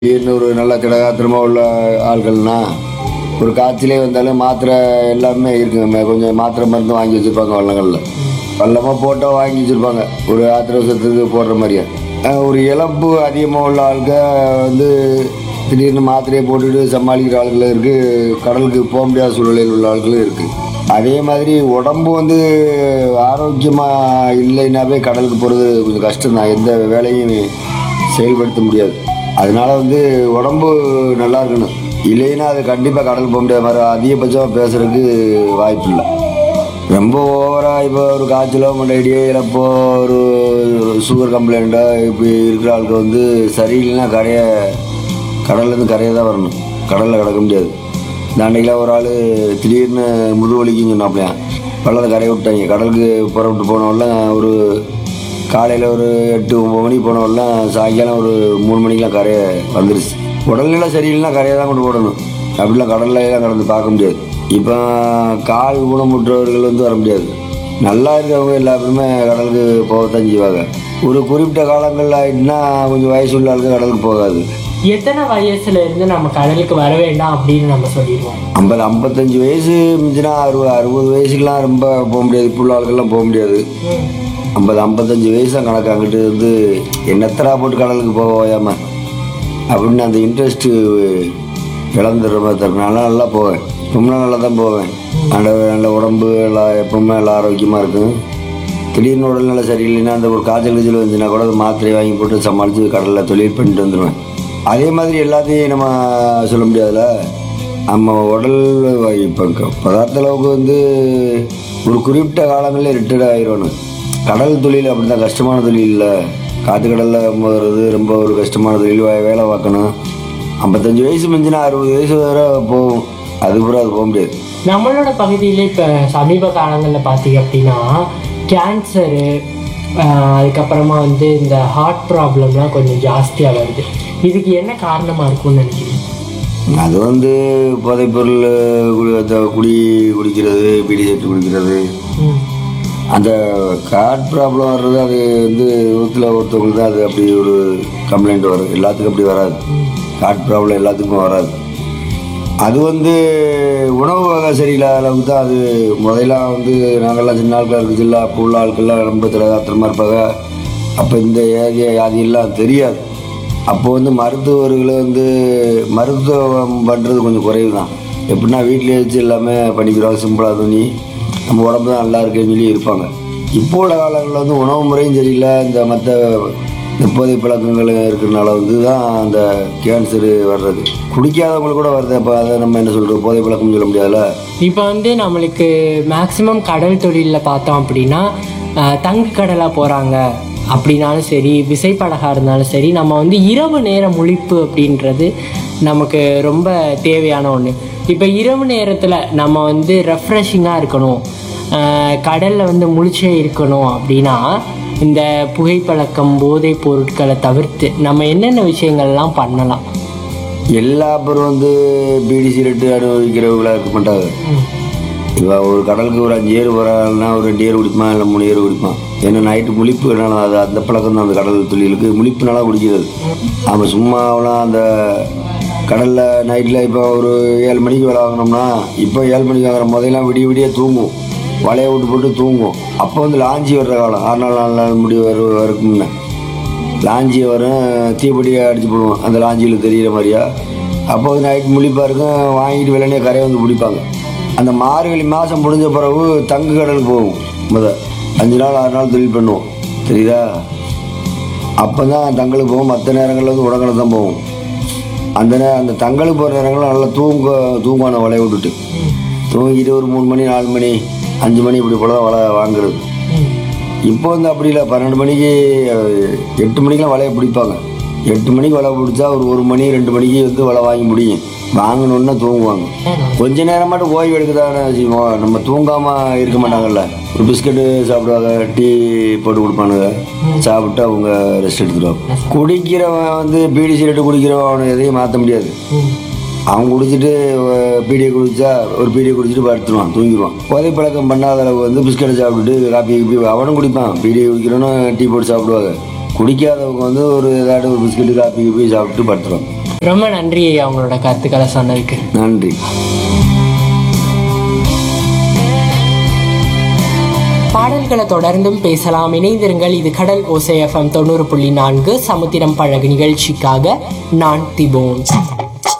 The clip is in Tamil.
திடீர்னு ஒரு நல்ல திடகாத்திரமாக உள்ள ஆட்கள்னா ஒரு காய்ச்சலே வந்தாலும் மாத்திரை எல்லாமே இருக்குங்க மே- கொஞ்சம் மாத்திரை மருந்து வாங்கி வச்சுருப்பாங்க வள்ளங்களில் வல்லமாக போட்டால் வாங்கி வச்சுருப்பாங்க ஒரு ஆத்திர வருஷத்துக்கு போடுற மாதிரியா அஹ் ஒரு இழப்பு அதிகமாக உள்ள ஆளுங்க வந்து திடீர்னு மாத்திரையை போட்டுட்டு சமாளிக்கிற ஆளுகளும் இருக்குது கடலுக்கு போக முடியாத சூழ்நிலையில் உள்ள ஆட்களும் இருக்குது அதே மாதிரி உடம்பு வந்து ஆரோக்கியமாக இல்லைன்னாவே கடலுக்கு போகிறது கொஞ்சம் கஷ்டம்தான் எந்த வேலையும் செயல்படுத்த முடியாது அதனால வந்து உடம்பு நல்லா இருக்கணும் இல்லைன்னா அது கண்டிப்பாக கடல் போக முடியாது மாதிரி அதிகபட்சம் பேசுறதுக்கு வாய்ப்பு இல்லை ரொம்ப ஓவராக இப்போ ஒரு காய்ச்சலோ மண்டையடியோ இழப்போ ஒரு சுகர் கம்ப்ளைண்ட்டோ இப்படி இருக்கிற ஆளுக்கு வந்து சரியில்லைன்னா கரையை கடல்லேருந்து கரையை தான் வரணும் கடலில் கிடக்க முடியாது இந்த அன்னைக்கெல்லாம் ஒரு ஆள் திடீர்னு முதுவலிக்குன்னு சொன்னாப்லையா வெள்ளத்தை கரையை விட்டாங்க கடலுக்கு புறப்பட்டு போனவெல்லாம் ஒரு காலையில் ஒரு எட்டு ஒம்பது மணிக்கு போனவெல்லாம் சாயங்காலம் ஒரு மூணு மணிக்கெலாம் கரையை வந்துருச்சு உடல்நிலை சரியில்லைன்னா கரையை தான் கொண்டு போடணும் அப்படிலாம் கடல்ல எல்லாம் கடந்து பார்க்க முடியாது இப்போ கால் ஊனமுற்றவர்கள் வந்து வர முடியாது நல்லா இருக்கிறவங்க எல்லாருமே கடலுக்கு போகத்தான் செய்வாங்க ஒரு குறிப்பிட்ட காலங்களில் ஆயிட்டுனா கொஞ்சம் வயசு உள்ள ஆளுங்க கடலுக்கு போகாது எத்தனை வயசுல இருந்து நம்ம கடலுக்கு வர வேண்டாம் அப்படின்னு நம்ம சொல்லிடுவோம் ஐம்பது ஐம்பத்தஞ்சு வயசு மிஞ்சினா அறுபது அறுபது வயசுக்கெலாம் ரொம்ப போக முடியாது இப்போ உள்ள ஆளுக்கெல்லாம் போக முடியாது ம். ஐம்பது ஐம்பத்தஞ்சு வயசு தான் கணக்கு அங்கிட்டு வந்து என்னத்தரா போட்டு கடலுக்கு போக ஓயாம அப்படின்னு அந்த இன்ட்ரெஸ்ட்டு இழந்துடுற மாதிரி தரும் நல்லா நல்லா போவேன் ரொம்ப நல்லா தான் போவேன் நல்ல நல்ல உடம்பு எல்லாம் எப்பவுமே நல்லா ஆரோக்கியமாக இருக்கும் திடீர்னு உடல்நிலை சரியில்லைன்னா அந்த ஒரு காய்ச்சல் கீச்சல் வந்துச்சுன்னா கூட அது மாத்திரை வாங்கி போட்டு சமாளித்து கடலில் தொழில் பண்ணிட்டு வந்துடுவேன் அதே மாதிரி எல்லாத்தையும் நம்ம சொல்ல முடியாதுல்ல நம்ம உடல் இப்போ பதார்த்த அளவுக்கு வந்து ஒரு குறிப்பிட்ட காலங்களில் ரிட்டையர்ட் ஆயிடணும் கடல் தொழில் அப்படி தான் கஷ்டமான தொழில் இல்லை காற்று கடலில் போகிறது ரொம்ப ஒரு கஷ்டமான தொழில் வே- வேலை பார்க்கணும் ஐம்பத்தஞ்சு வயசு மிஞ்சினா அறுபது வயசு வரை போகும் அதுக்கப்புறம் அது போக முடியாது நம்மளோட பகுதியில் இப்போ சமீப காலங்களில் பார்த்தீங்க அப்படின்னா கேன்சரு அதுக்கப்புறமா வந்து இந்த ஹார்ட் ப்ராப்ளம்லாம் கொஞ்சம் ஜாஸ்தியாக வருது இதுக்கு என்ன காரணமாக இருக்கும்னு நினைக்கிறீங்க அது வந்து போதைப்பொருள் குடி அந்த குடி குடிக்கிறது பீடி செட்டு குடிக்கிறது ம் அந்த கார்ட் ப்ராப்ளம் வர்றது அது வந்து நூற்றில் ஒருத்தவங்களுக்கு தான் அது அப்படி ஒரு கம்ப்ளைண்ட் வரும் எல்லாத்துக்கும் அப்படி வராது கார்ட் ப்ராப்ளம் எல்லாத்துக்கும் வராது அது வந்து உணவு வகை சரியில்லாத அளவுக்கு தான் அது முதல்ல வந்து நாங்கள்லாம் சின்ன ஆட்களாக இருக்கு சில்ல அப்போ உள்ள ஆட்கள்லாம் ரொம்ப திரகாத்திரமாக இருப்பாங்க அப்போ இந்த ஏதிய வியாதியெல்லாம் தெரியாது அப்போ வந்து மருத்துவர்கள் வந்து மருத்துவம் பண்ணுறது கொஞ்சம் குறைவு தான் எப்படின்னா வீட்டிலே வச்சு எல்லாமே பண்ணிக்கிறோம் சிம்பிளாக துணி நம்ம உடம்பு தான் நல்லா இருக்குன்னு சொல்லி இருப்பாங்க இப்போ உள்ள காலங்களில் வந்து உணவு முறையும் சரியில்லை இந்த மற்ற இந்த போதை பழக்கங்கள் இருக்கிறனால வந்து தான் அந்த கேன்சரு வர்றது குடிக்காதவங்களுக்கு கூட வருது அப்போ அதை நம்ம என்ன சொல்கிறோம் போதை பழக்கம்னு சொல்ல முடியாதுல்ல இப்போ வந்து நம்மளுக்கு மேக்ஸிமம் கடல் தொழிலில் பார்த்தோம் அப்படின்னா அஹ், தங்கு கடலாக போகிறாங்க அப்படின்னாலும் சரி விசைப்படகா இருந்தாலும் சரி நம்ம வந்து இரவு நேர முழிப்பு அப்படின்றது நமக்கு ரொம்ப தேவையான ஒன்று இப்போ இரவு நேரத்தில் நம்ம வந்து ரெஃப்ரெஷிங்காக இருக்கணும் கடலில் வந்து முழிச்சே இருக்கணும் அப்படின்னா இந்த புகைப்பழக்கம் போதைப் பொருட்களை தவிர்த்து நம்ம என்னென்ன விஷயங்கள்லாம் பண்ணலாம் எல்லா பேரும் வந்து பீடி சிகரெட்டு அனுபவிக்கிறவங்களா இருக்க மாட்டாங்க ம். இப்போ ஒரு கடலுக்கு ஒரு அஞ்சு ஏர் வராங்கன்னா ஒரு ரெண்டு ஏர் குடிப்பான் இல்லை மூணு ஏர் குடிப்பான் ஏன்னா நைட்டு முழிப்புனால அது அந்த பழக்கம் தான் அந்த கடல் தொழிலுக்கு முழிப்புனால குடிக்கிறது அவன் சும்மாவெல்லாம் அந்த கடலில் நைட்டில் இப்போ ஒரு ஏழு மணிக்கு வேலை வாங்கினோம்னா இப்போ ஏழு மணிக்கு வாங்குற முதல்லாம் விடிய விடிய தூங்கும் வலையை விட்டு போட்டு தூங்கும் அப்போ வந்து லாஞ்சி வர்ற காலம் ஆறு நாள் நாலு நாள் முடி வர வரைக்கும் முன்ன லாஞ்சி வரும் தீப்பெட்டியை அடிச்சு போடுவோம் அந்த லாஞ்சியில் தெரியிற மாதிரியா அப்போ வந்து நைட் முழிப்பாக இருக்கும் வாங்கிட்டு வெள்ளனே கரையை வந்து பிடிப்பாங்க அந்த மார்கழி மாதம் முடிஞ்ச பிறகு தங்கு கடலுக்கு போவோம் முத அஞ்சு நாள் ஆறு நாள் தொழில் பண்ணுவோம் தெரியுதா அப்போ தான் தங்களுக்கு போவோம் மற்ற நேரங்களில் வந்து உடங்கலை தான் போவோம் அந்த நே அந்த தங்களுக்கு போகிற நேரங்களில் நல்லா தூங்க தூங்குவான வலையை விட்டுட்டு தூங்கிட்டு ஒரு மூணு மணி நாலு மணி அஞ்சு மணி இப்படி போல தான் வலை வாங்குறது ம். இப்போ வந்து அப்படி இல்லை பன்னெண்டு மணிக்கு அஹ், எட்டு மணிக்கெலாம் வலையை பிடிப்பாங்க எட்டு மணிக்கு வலை பிடிச்சா ஒரு ஒரு மணி ரெண்டு மணிக்கு வந்து வலை வாங்கி முடியும் வாங்கணுன்னா தூங்குவாங்க கொஞ்ச நேரம் மட்டும் ஓய்வு எடுக்கதானே செய்வோம் நம்ம தூங்காம இருக்க மாட்டாங்கல்ல ஒரு பிஸ்கட்டு சாப்பிடுவாங்க டீ போட்டு கொடுப்பானுங்க சாப்பிட்டு அவங்க ரெஸ்ட் எடுத்துடுவாங்க குடிக்கிறவன் வந்து பீடி சிகரெட்டு குடிக்கிறவன் அவனை எதையும் மாற்ற முடியாது ம். அவன் குடிச்சிட்டு அஹ், பீடியை குடிச்சா ஒரு பீடியை குடிச்சிட்டு படுத்துருவான் தூங்கிடுவான் போதை பழக்கம் பண்ணாத அளவு வந்து பிஸ்கட்டை சாப்பிட்டுட்டு காப்பி கீப்பி அவனும் குடிப்பான் பீடியை குடிக்கிறவனும் டீ போட்டு சாப்பிடுவாங்க குடிக்காதவங்க வந்து ஒரு ஏதாட்டும் ஒரு பிஸ்கட்டு காப்பி கீப்பி சாப்பிட்டு படுத்துருவாங்க ரொம்ப நன்றி ஐயா உங்களோட கருத்துக்களை சொன்னதுக்கு நன்றி பாடல்களை தொடர்ந்தும் பேசலாம் இணைந்திருங்கள் இது கடல் ஓசை எஃப்எம் தொண்ணூறு புள்ளி நான்கு சமுத்திரம் பழகு நிகழ்ச்சிக்காக நான் திபோன்